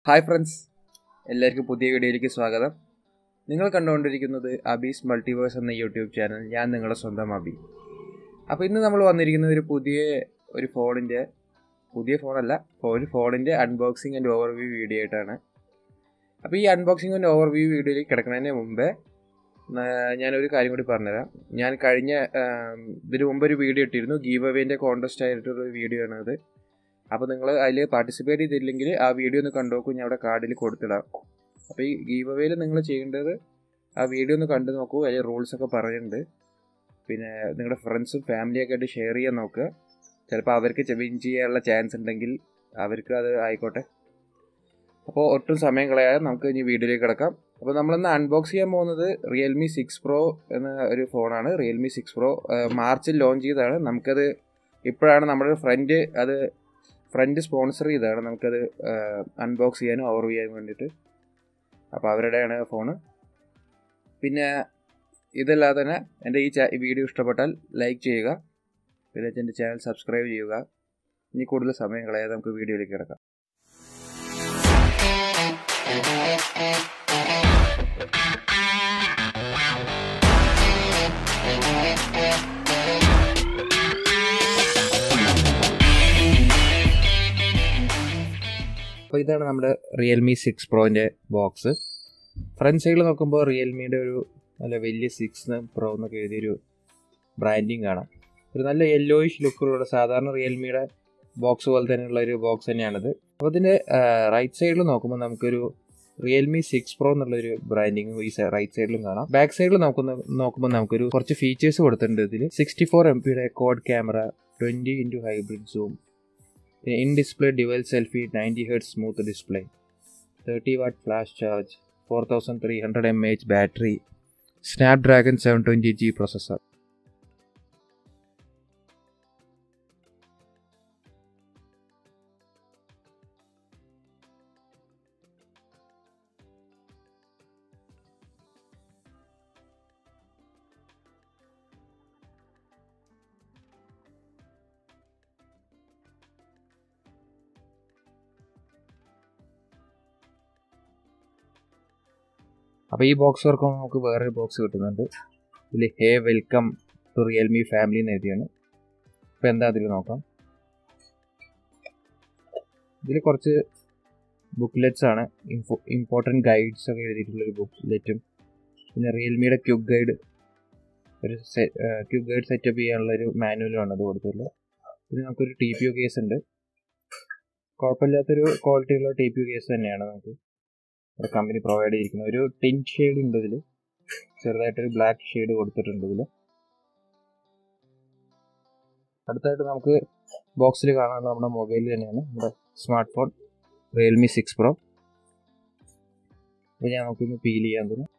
hi friends എല്ലാവർക്കും പുതിയ വീഡിയോയിലേക്ക് സ്വാഗതം നിങ്ങൾ കണ്ടുകൊണ്ടിരിക്കുന്നത് അബീസ് മൾട്ടിവേഴ്സ് എന്ന യൂട്യൂബ് ചാനൽ ഞാൻ നിങ്ങളുടെ സ്വന്തം അബി അപ്പോൾ ഇന്ന് നമ്മൾ വന്നിരിക്കുന്നത് ഒരു പുതിയ ഒരു ഫോണിൻ്റെ പുതിയ ഫോണല്ല ഒരു ഫോണിൻ്റെ അൺബോക്സിങ് ആൻഡ് ഓവർവ്യൂ വീഡിയോ ആയിട്ടാണ് അപ്പോൾ ഈ അൺബോക്സിങ് ആൻഡ് ഓവർവ്യൂ വീഡിയോയിൽ കിടക്കുന്നതിന് മുമ്പേ ആ, ഞാനൊരു കാര്യം കൂടി പറഞ്ഞുതരാം ഞാൻ കഴിഞ്ഞ ആ, ഇതിന് മുമ്പ് ഒരു വീഡിയോ ഇട്ടിരുന്നു ഗീവ് അവേൻ്റെ കോൺടെസ്റ്റ് ആയിട്ടൊരു വീഡിയോ ആണ് അത് അപ്പോൾ നിങ്ങൾ അതിൽ പാർട്ടിസിപ്പേറ്റ് ചെയ്തില്ലെങ്കിൽ ആ വീഡിയോ ഒന്ന് കണ്ടു നോക്കൂ ഞാൻ അവിടെ കാർഡിൽ കൊടുത്തിടാം അപ്പോൾ ഈ ഗീവ് അവേയിൽ നിങ്ങൾ ചെയ്യേണ്ടത് ആ വീഡിയോ ഒന്ന് കണ്ടു നോക്കൂ അതിൽ റൂൾസ് ഒക്കെ പറയുന്നുണ്ട് പിന്നെ നിങ്ങളുടെ ഫ്രണ്ട്സും ഫാമിലിയൊക്കെ ആയിട്ട് ഷെയർ ചെയ്യാൻ നോക്കുക ചിലപ്പോൾ അവർക്ക് വിൻ ചെയ്യാനുള്ള ചാൻസ് ഉണ്ടെങ്കിൽ അവർക്ക് അത് ആയിക്കോട്ടെ അപ്പോൾ ഒട്ടും സമയം കളയാതെ നമുക്ക് ഇനി വീഡിയോയിലേക്ക് കിടക്കാം അപ്പോൾ നമ്മളിന്ന് അൺബോക്സ് ചെയ്യാൻ പോകുന്നത് റിയൽമി സിക്സ് പ്രോ എന്ന ഒരു ഫോണാണ് റിയൽമി സിക്സ് പ്രോ മാർച്ചിൽ ലോഞ്ച് ചെയ്തതാണ് നമുക്കത് ഇപ്പോഴാണ് നമ്മുടെ ഫ്രണ്ട് അത് ഫ്രണ്ട് സ്പോൺസർ ചെയ്തതാണ് നമുക്കത് അൺബോക്സ് ചെയ്യാനും ഓവർ ചെയ്യാനും വേണ്ടിയിട്ട് അപ്പോൾ അവരുടെയാണ് ഫോണ് പിന്നെ ഇതല്ലാതെ തന്നെ എൻ്റെ ഈ ചാ- ഈ വീഡിയോ ഇഷ്ടപ്പെട്ടാൽ ലൈക്ക് ചെയ്യുക പിന്നെ എൻ്റെ ചാനൽ സബ്സ്ക്രൈബ് ചെയ്യുക ഇനി കൂടുതൽ സമയം കളയാതെ നമുക്ക് വീഡിയോയിലേക്ക് കിടക്കാം അപ്പോൾ ഇതാണ് നമ്മുടെ റിയൽമി സിക്സ് പ്രോൻ്റെ ബോക്സ് ഫ്രണ്ട് സൈഡിൽ നോക്കുമ്പോൾ റിയൽമിയുടെ ഒരു നല്ല വലിയ സിക്സ് പ്രോ എന്നൊക്കെ എഴുതിയൊരു ബ്രാൻഡിങ് കാണാം ഒരു നല്ല യെല്ലോയിഷ് ലുക്കിലുള്ള സാധാരണ റിയൽമിയുടെ ബോക്സ് പോലെ തന്നെയുള്ള ഒരു ബോക്സ് തന്നെയാണിത് അപ്പോൾ ഇതിൻ്റെ റൈറ്റ് സൈഡിൽ നോക്കുമ്പോൾ നമുക്കൊരു റിയൽമി സിക്സ് പ്രോ എന്നുള്ളൊരു ബ്രാൻഡിങ് ഈ റൈറ്റ് സൈഡിലും കാണാം ബാക്ക് സൈഡിൽ നോക്കുന്ന നോക്കുമ്പോൾ നമുക്കൊരു കുറച്ച് ഫീച്ചേഴ്സ് കൊടുത്തിട്ടുണ്ട് ഇതിൽ സിക്സ്റ്റി ഫോർ എം പിയുടെ quad camera twenty into hybrid zoom in display dual selfie ninety hertz smooth display thirty watt flash charge four thousand three hundred M H battery Snapdragon seven twenty G processor അപ്പോൾ ഈ box തുറക്കുമ്പോൾ നമുക്ക് വേറൊരു box കിട്ടുന്നുണ്ട് ഇതിൽ hey welcome to Realme family എന്ന് എഴുതിയാണ് അപ്പോൾ എന്താ അതിൽ നോക്കാം ഇതിൽ കുറച്ച് ബുക്ക്ലെറ്റ്സ് ആണ് ഇൻഫോ ഇമ്പോർട്ടൻറ്റ് ഗൈഡ്സ് ഒക്കെ എഴുതിയിട്ടുള്ളൊരു ബുക്ക്ലെറ്റും പിന്നെ റിയൽമിയുടെ ക്യൂബ് ഗൈഡ് ഒരു ക്യൂബ് ഗൈഡ് സെറ്റപ്പ് ചെയ്യാനുള്ള ഒരു മാനുവലുമാണ് അത് കൊടുത്തിട്ടുള്ളത് പിന്നെ നമുക്കൊരു ടി പി യു കേസ് ഉണ്ട് കുഴപ്പമില്ലാത്തൊരു ക്വാളിറ്റിയുള്ള ടി പി യു കേസ് തന്നെയാണ് നമുക്ക് ഒരു കമ്പനി പ്രൊവൈഡ് ചെയ്തിരിക്കുന്ന ഒരു ടിൻ ഷെയ്ഡ് ഉണ്ട് ഇതിൽ ചെറുതായിട്ടൊരു ബ്ലാക്ക് ഷെയ്ഡ് കൊടുത്തിട്ടുണ്ട് ഇതിൽ അടുത്തായിട്ട് നമുക്ക് ബോക്സിൽ കാണാനുള്ള നമ്മുടെ മൊബൈൽ തന്നെയാണ് നമ്മുടെ smart phone Realme six pro അപ്പോൾ ഞാൻ നമുക്കൊന്ന് ഫീൽ ചെയ്യാൻ തരും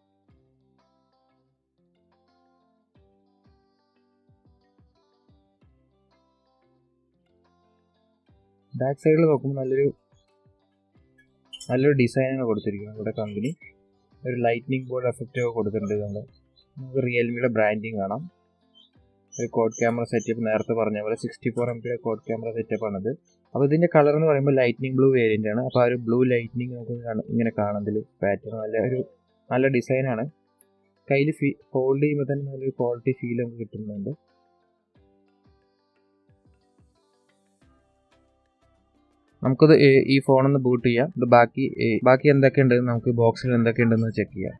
ബാക്ക് സൈഡിൽ നോക്കുമ്പോൾ നല്ലൊരു നല്ലൊരു ഡിസൈനാണ് കൊടുത്തിരിക്കുന്നത് ഇവിടെ കമ്പനി ഒരു ലൈറ്റ്നിങ് ബോർഡ് എഫക്റ്റ് ഒക്കെ കൊടുത്തിട്ടുണ്ട് നമ്മുടെ നമുക്ക് റിയൽമിയുടെ ബ്രാൻഡിങ് കാണാം ഒരു കോഡ് ക്യാമറ സെറ്റപ്പ് നേരത്തെ പറഞ്ഞ പോലെ സിക്സ്റ്റി ഫോർ എം പിയുടെ കോഡ് ക്യാമറ സെറ്റപ്പ് ആണിത് അപ്പോൾ ഇതിൻ്റെ കളർ എന്ന് പറയുമ്പോൾ ലൈറ്റ്നിങ് ബ്ലൂ വേരിയൻ്റ് ആണ് അപ്പോൾ ആ ഒരു ബ്ലൂ ലൈറ്റ്നിങ് നമുക്ക് കാണ- ഇങ്ങനെ കാണാം ഇതിൽ പാറ്റേൺ നല്ല ഒരു നല്ല ഡിസൈനാണ് കയ്യിൽ ഫീ ഹോൾഡ് ചെയ്യുമ്പോൾ തന്നെ നല്ലൊരു ക്വാളിറ്റി ഫീൽ നമുക്ക് കിട്ടുന്നുണ്ട് നമുക്കത് ഈ- ഈ ഫോണൊന്ന് ബൂട്ട് ചെയ്യാം ഇത് ബാക്കി ഈ ബാക്കി എന്തൊക്കെയുണ്ട് നമുക്ക് ബോക്സിൽ എന്തൊക്കെയുണ്ടെന്ന് ചെക്ക് ചെയ്യാം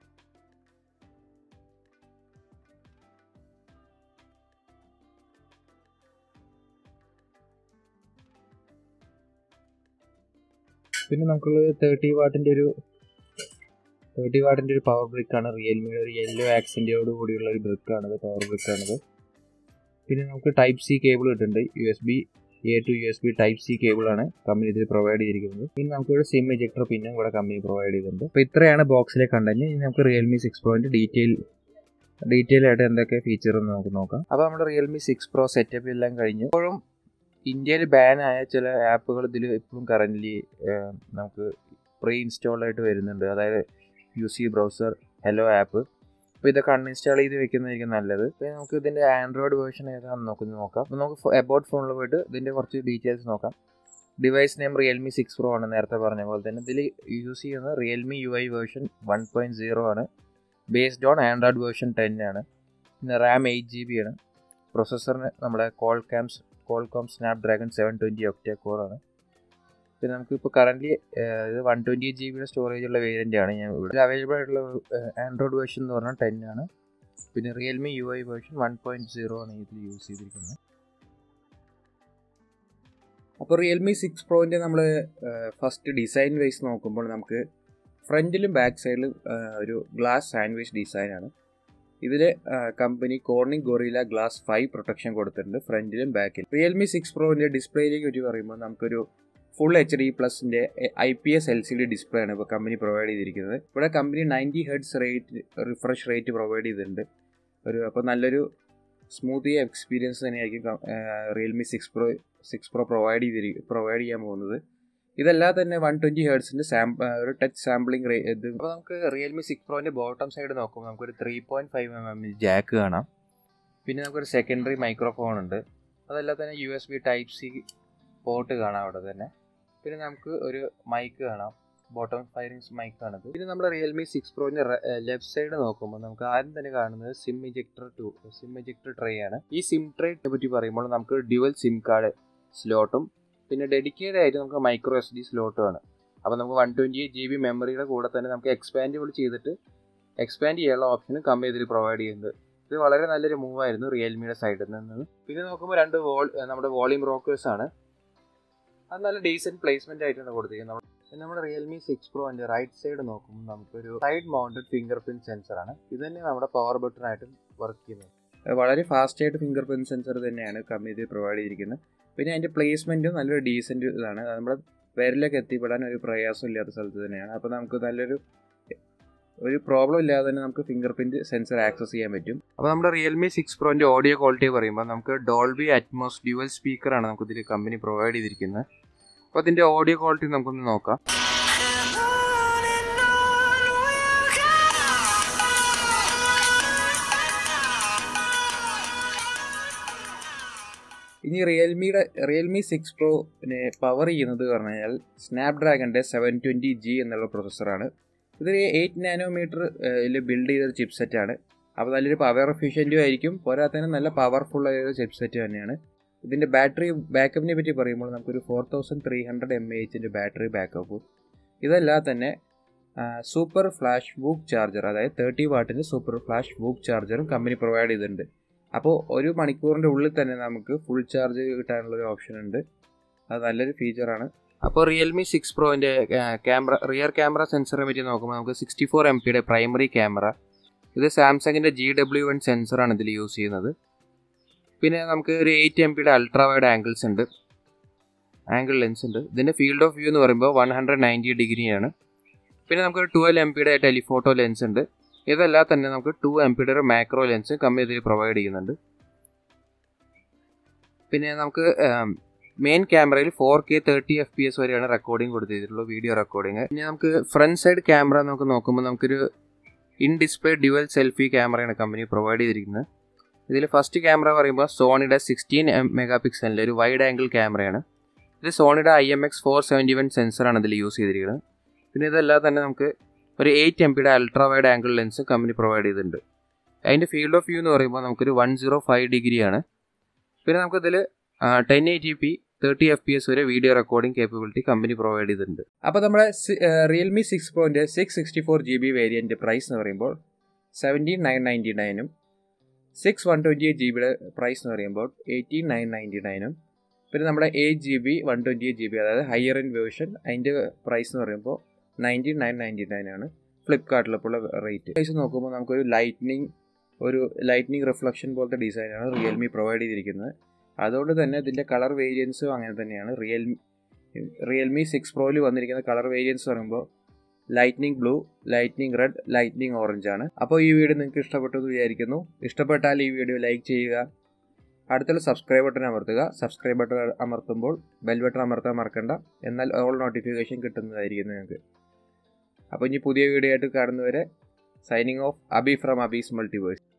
പിന്നെ നമുക്കുള്ളത് തേർട്ടി വാട്ടിൻ്റെ ഒരു തേർട്ടി വാട്ടിൻ്റെ ഒരു പവർ ബ്രിക്കാണ് റിയൽമിയുടെ ഒരു യെല്ലോ ആക്സിൻ്റെയോട് കൂടിയുള്ള ഒരു ബ്രിക്കാണിത് പവർ ബ്രിക്കാണിത് പിന്നെ നമുക്ക് ടൈപ്പ് സി കേബിൾ കിട്ടുന്നുണ്ട് U S B A to U S B type C കേബിളാണ് കമ്പനി ഇതിൽ പ്രൊവൈഡ് ചെയ്തിരിക്കുന്നത് പിന്നെ നമുക്കൊരു സിം എജക്ടർ പിന്നും കൂടെ കമ്പനി പ്രൊവൈഡ് ചെയ്തിട്ടുണ്ട് അപ്പോൾ ഇത്രയാണ് ബോക്സിലെ കണ്ടന്റ് ഇനി നമുക്ക് റിയൽമി സിക്സ് പ്രോൻ്റെ ഡീറ്റെയിൽ ഡീറ്റെയിൽ ആയിട്ട് എന്തൊക്കെ ഫീച്ചർ എന്ന് നമുക്ക് നോക്കാം അപ്പോൾ നമ്മുടെ റിയൽമി സിക്സ് പ്രോ സെറ്റപ്പ് എല്ലാം കഴിഞ്ഞു ഇപ്പോഴും ഇന്ത്യയിൽ ബാൻ ആയ ചില ആപ്പുകൾ ഇതിൽ ഇപ്പോഴും കറൻ്റ്ലി നമുക്ക് പ്രീ ഇൻസ്റ്റാൾഡ് ആയിട്ട് വരുന്നുണ്ട് അതായത് U C browser hello app അപ്പോൾ ഇതൊക്കെ അൺഇൻസ്റ്റാൾ ചെയ്ത് വെക്കുന്നതായിരിക്കും നല്ലത് പിന്നെ നമുക്ക് ഇതിൻ്റെ ആൻഡ്രോയിഡ് വേർഷൻ ഏതാണെന്ന് നോക്കുന്നത് നോക്കാം അപ്പോൾ നമുക്ക് എബൌട്ട് ഫോണിൽ പോയിട്ട് ഇതിൻ്റെ കുറച്ച് ഡീറ്റെയിൽസ് നോക്കാം device name Realme six pro ആണ് നേരത്തെ പറഞ്ഞ പോലെ തന്നെ ഇതിൽ യൂസ് ചെയ്യുന്നത് Realme U I version one point zero ആണ് based on Android version ten ആണ് പിന്നെ റാം എയ്റ്റ് ജി ബി ആണ് പ്രൊസസ്സറിന് നമ്മുടെ Qualcomm's Qualcomm Snapdragon seven twenty octa കോറാണ് പിന്നെ നമുക്കിപ്പോൾ കറൻ്റ്ലി ഇത് വൺ ട്വൻറ്റി എയ്റ്റ് ജി ബിയുടെ സ്റ്റോറേജ് ഉള്ള വേരിയൻ്റ് ആണ് ഞാൻ ഇവിടെ അവൈലബിൾ ആയിട്ടുള്ള ആൻഡ്രോയിഡ് വേർഷൻ എന്ന് പറഞ്ഞാൽ ടെൻ ആണ് പിന്നെ Realme U I version one point zero ആണ് ഇതിൽ യൂസ് ചെയ്തിരിക്കുന്നത് അപ്പോൾ റിയൽമി സിക്സ് പ്രോൻ്റെ നമ്മൾ ഫസ്റ്റ് ഡിസൈൻ വൈസ് നോക്കുമ്പോൾ നമുക്ക് ഫ്രണ്ടിലും ബാക്ക് സൈഡിലും ഒരു ഗ്ലാസ് സാൻഡ്വിച്ച് ഡിസൈനാണ് ഇതിൽ company Corning Gorilla glass five protection കൊടുത്തിട്ടുണ്ട് ഫ്രണ്ടിലും ബാക്കിലും റിയൽമി സിക്സ് പ്രോൻ്റെ ഡിസ്പ്ലേയിലേക്ക് പറ്റി പറയുമ്പോൾ നമുക്കൊരു ഫുൾ എച്ച് ഡി പ്ലസിൻ്റെ I P S L C D display ആണ് ഇപ്പോൾ കമ്പനി പ്രൊവൈഡ് ചെയ്തിരിക്കുന്നത് ഇവിടെ company ninety hertz rate refresh rate provide ചെയ്തിട്ടുണ്ട് ഒരു അപ്പോൾ നല്ലൊരു സ്മൂത്തി എക്സ്പീരിയൻസ് തന്നെയായിരിക്കും Realme six pro six pro provide ചെയ്തിരിക്കും പ്രൊവൈഡ് ചെയ്യാൻ പോകുന്നത് ഇതെല്ലാം തന്നെ വൺ ട്വൻറ്റി ഹേർട്സിൻ്റെ സാമ്പ ഒരു ടച്ച് സാമ്പിളിംഗ് റേ ഇത് അപ്പോൾ നമുക്ക് റിയൽമി സിക്സ് പ്രോൻ്റെ ബോട്ടം സൈഡ് നോക്കുമ്പോൾ നമുക്കൊരു three point five M M jack കാണാം പിന്നെ നമുക്കൊരു സെക്കൻഡറി മൈക്രോഫോൺ ഉണ്ട് അതെല്ലാം തന്നെ U S B type C port കാണാം അവിടെ തന്നെ പിന്നെ നമുക്ക് ഒരു മൈക്ക് കാണാം ബോട്ടം ഫയറിങ്സ് മൈക്കാണിത് പിന്നെ നമ്മൾ റിയൽമി സിക്സ് പ്രോൻ്റെ ലെഫ്റ്റ് സൈഡ് നോക്കുമ്പോൾ നമുക്ക് ആദ്യം തന്നെ കാണുന്നത് SIM ejector two SIM ejector tray ആണ് ഈ സിം ട്രേനെ പറ്റി പറയുമ്പോൾ നമുക്ക് ഡ്യുവൽ സിം കാർഡ് സ്ലോട്ടും പിന്നെ ഡെഡിക്കേറ്റഡ് ആയിട്ട് നമുക്ക് മൈക്രോ എസ് ഡി സ്ലോട്ടും ആണ് അപ്പോൾ നമുക്ക് one twenty eight G B മെമ്മറിയുടെ കൂടെ തന്നെ നമുക്ക് എക്സ്പാൻഡബിൾ ചെയ്തിട്ട് എക്സ്പാൻഡ് ചെയ്യാനുള്ള ഓപ്ഷനും കമ്പനി ഇതിൽ പ്രൊവൈഡ് ചെയ്യുന്നത് ഇത് വളരെ നല്ലൊരു മൂവ് ആയിരുന്നു റിയൽമിയുടെ സൈഡിൽ നിന്ന് പിന്നെ നോക്കുമ്പോൾ രണ്ട് വോൾ നമ്മുടെ വോളിയം റോക്കേഴ്സ് ആണ് അത് നല്ല ഡീസൻറ്റ് പ്ലേസ്മെൻ്റ് ആയിട്ടാണ് കൊടുത്തിരിക്കുന്നത് പിന്നെ നമ്മുടെ റിയൽമി സിക്സ് പ്രോ അതിൻ്റെ റൈറ്റ് സൈഡ് നോക്കുമ്പോൾ നമുക്കൊരു സൈഡ് മൗണ്ടഡ് ഫിംഗർ പ്രിൻറ്റ് സെൻസറാണ് ഇത് തന്നെ നമ്മുടെ പവർ ബട്ടൺ ആയിട്ടും വർക്ക് ചെയ്യുന്നത് വളരെ ഫാസ്റ്റ് ആയിട്ട് ഫിംഗർ പ്രിൻറ്റ് സെൻസർ തന്നെയാണ് കമ്പനി ഇത് പ്രൊവൈഡ് ചെയ്തിരിക്കുന്നത് പിന്നെ അതിൻ്റെ പ്ലേസ്മെൻറ്റും നല്ലൊരു ഡീസൻറ്റ് ഇതാണ് നമ്മുടെ വിരലൊക്കെ എത്തിപ്പെടാൻ ഒരു പ്രയാസം ഇല്ലാത്ത സ്ഥലത്ത് തന്നെയാണ് അപ്പോൾ നമുക്ക് നല്ലൊരു ഒരു പ്രോബ്ലം ഇല്ലാതെ തന്നെ നമുക്ക് ഫിംഗർ പ്രിൻറ്റ് സെൻസർ ആക്സസ് ചെയ്യാൻ പറ്റും അപ്പോൾ നമ്മുടെ റിയൽമി സിക്സ് പ്രോൻ്റെ ഓഡിയോ ക്വാളിറ്റി പറയുമ്പോൾ നമുക്ക് ഡോൾബി അറ്റ്മോസ് ഡ്യുവൽ സ്പീക്കറാണ് നമുക്ക് ഇതിൽ കമ്പനി പ്രൊവൈഡ് ചെയ്തിരിക്കുന്നത് അപ്പോൾ അതിൻ്റെ ഓഡിയോ ക്വാളിറ്റി നമുക്കൊന്ന് നോക്കാം ഇനി റിയൽമിയുടെ റിയൽമി സിക്സ് പ്രോനെ പവർ ചെയ്യുന്നത് പറഞ്ഞു കഴിഞ്ഞാൽ സ്നാപ്ഡ്രാഗൻ്റെ സെവൻ ട്വൻറ്റി ജി എന്നുള്ള പ്രൊസസ്സറാണ് ഇതൊരു എയ്റ്റ് നാനോമീറ്റർ ബിൽഡ് ചെയ്തൊരു ചിപ്പ് സെറ്റാണ് അപ്പോൾ നല്ലൊരു പവർ എഫിഷ്യൻറ്റും ആയിരിക്കും പോരാത്തതിന് നല്ല പവർഫുൾ ആയ ഒരു ചിപ്പ് സെറ്റ് തന്നെയാണ് ഇതിൻ്റെ ബാറ്ററി ബാക്കപ്പിനെ പറ്റി പറയുമ്പോൾ നമുക്കൊരു four thousand three hundred M A എച്ചിൻ്റെ ബാറ്ററി ബാക്കപ്പും ഇതല്ലാതെ തന്നെ സൂപ്പർ ഫ്ലാഷ് ബൂക്ക് ചാർജർ അതായത് തേർട്ടി വാട്ടിൻ്റെ സൂപ്പർ ഫ്ലാഷ് ബൂക്ക് ചാർജറും കമ്പനി പ്രൊവൈഡ് ചെയ്തിട്ടുണ്ട് അപ്പോൾ ഒരു മണിക്കൂറിൻ്റെ ഉള്ളിൽ തന്നെ നമുക്ക് ഫുൾ ചാർജ് കിട്ടാനുള്ള ഒരു ഓപ്ഷൻ ഉണ്ട് അത് നല്ലൊരു ഫീച്ചറാണ് അപ്പോൾ റിയൽമി സിക്സ് പ്രോൻ്റെ ക്യാമറ റിയർ ക്യാമറ സെൻസറിനെ പറ്റി നോക്കുമ്പോൾ നമുക്ക് സിക്സ്റ്റി ഫോർ എം പിയുടെ പ്രൈമറി ക്യാമറ ഇത് സാംസങ്ങിൻ്റെ ജി ഡബ്ല്യു വൺ സെൻസറാണ് ഇതിൽ യൂസ് ചെയ്യുന്നത് പിന്നെ നമുക്ക് ഒരു എയ്റ്റ് എം പിയുടെ അൾട്രാ വൈഡ് ആംഗിൾസ് ഉണ്ട് ആംഗിൾ ലെൻസ് ഉണ്ട് ഇതിൻ്റെ ഫീൽഡ് ഓഫ് വ്യൂ എന്ന് പറയുമ്പോൾ വൺ ഹൺഡ്രഡ് നയൻറ്റി ഡിഗ്രിയാണ് പിന്നെ നമുക്ക് ട്വൽവ് എം പിയുടെ ടെലിഫോട്ടോ ലെൻസ് ഉണ്ട് ഇതെല്ലാം തന്നെ നമുക്ക് ടു എം പിയുടെ ഒരു മാക്രോ ലെൻസ് കമ്പനി ഇതിൽ പ്രൊവൈഡ് ചെയ്യുന്നുണ്ട് പിന്നെ നമുക്ക് മെയിൻ ക്യാമറയിൽ four K thirty F P S വരെയാണ് റെക്കോർഡിംഗ് കൊടുത്തിട്ടുള്ളത് വീഡിയോ റെക്കോർഡിംഗ് പിന്നെ നമുക്ക് ഫ്രണ്ട് സൈഡ് ക്യാമറ നമുക്ക് നോക്കുമ്പോൾ നമുക്കൊരു ഇൻ ഡിസ്പ്ലേ ഡ്യുവൽ സെൽഫി ക്യാമറയാണ് കമ്പനി പ്രൊവൈഡ് ചെയ്തിരിക്കുന്നത് ഇതിൽ ഫസ്റ്റ് ക്യാമറ പറയുമ്പോൾ സോണിയുടെ സിക്സ്റ്റീൻ മെഗാ പിക്സലിൻ്റെ ഒരു വൈഡ് ആംഗിൾ ക്യാമറയാണ് ഇത് സോണിയുടെ I M X four seventy one സെൻസറാണ് ഇതിൽ യൂസ് ചെയ്തിരിക്കുന്നത് പിന്നെ ഇതെല്ലാം തന്നെ നമുക്ക് ഒരു എയ്റ്റ് എം പിയുടെ ultra wide angle lens company provide ചെയ്തിട്ടുണ്ട് അതിൻ്റെ ഫീൽഡ് ഓഫ് വ്യൂ എന്ന് പറയുമ്പോൾ നമുക്കൊരു വൺ സീറോ ഫൈവ് ഡിഗ്രിയാണ് പിന്നെ നമുക്കിതിൽ ten eighty P thirty F P S വരെ video recording capability company provide ചെയ്തിട്ടുണ്ട് അപ്പോൾ നമ്മുടെ റിയൽമി സിക്സ് പ്രോൻ്റെ six sixty four G B variant price എന്ന് പറയുമ്പോൾ സെവൻറ്റീൻ നയൻ നയൻറ്റി നയനും six one twenty eight G ബിയുടെ പ്രൈസ് എന്ന് പറയുമ്പോൾ എയ്റ്റീൻ നയൻ നയൻറ്റി നയനും പിന്നെ നമ്മുടെ eight G B one twenty eight G B അതായത് ഹയർ എൻ വേർഷൻ അതിൻ്റെ പ്രൈസ് എന്ന് പറയുമ്പോൾ നയൻറ്റീൻ നയൻ നയൻറ്റി നയൻ ആണ് ഫ്ലിപ്കാർട്ടിലിപ്പോൾ റേറ്റ് പ്രൈസ് നോക്കുമ്പോൾ നമുക്കൊരു ലൈറ്റ്നിങ് ഒരു ലൈറ്റ്നിങ് റിഫ്ലക്ഷൻ പോലത്തെ ഡിസൈനാണ് റിയൽമി പ്രൊവൈഡ് ചെയ്തിരിക്കുന്നത് അതുകൊണ്ട് തന്നെ ഇതിൻ്റെ കളർ വേരിയൻസും അങ്ങനെ തന്നെയാണ് റിയൽമി റിയൽമി സിക്സ് പ്രോയിൽ വന്നിരിക്കുന്ന കളർ വേരിയൻസ് പറയുമ്പോൾ lightning blue lightning red lightning orange ആണ് അപ്പോൾ ഈ വീഡിയോ നിങ്ങൾക്ക് ഇഷ്ടപ്പെട്ടു എന്ന് വിചാരിക്കുന്നു ഇഷ്ടപ്പെട്ടാൽ ഈ വീഡിയോ ലൈക്ക് ചെയ്യുക അടുത്തുള്ള സബ്സ്ക്രൈബ് ബട്ടൺ അമർത്തുക സബ്സ്ക്രൈബ് ബട്ടൺ അമർത്തുമ്പോൾ ബെൽ ബട്ടൺ അമർത്താൻ മറക്കണ്ട എന്നാൽ ഓൾ നോട്ടിഫിക്കേഷൻ കിട്ടുന്നതായിരിക്കും നിങ്ങൾക്ക് അപ്പോൾ ഇനി പുതിയ വീഡിയോ ആയിട്ട് കാണുന്നവരെ signing off Abi from Abi's multiverse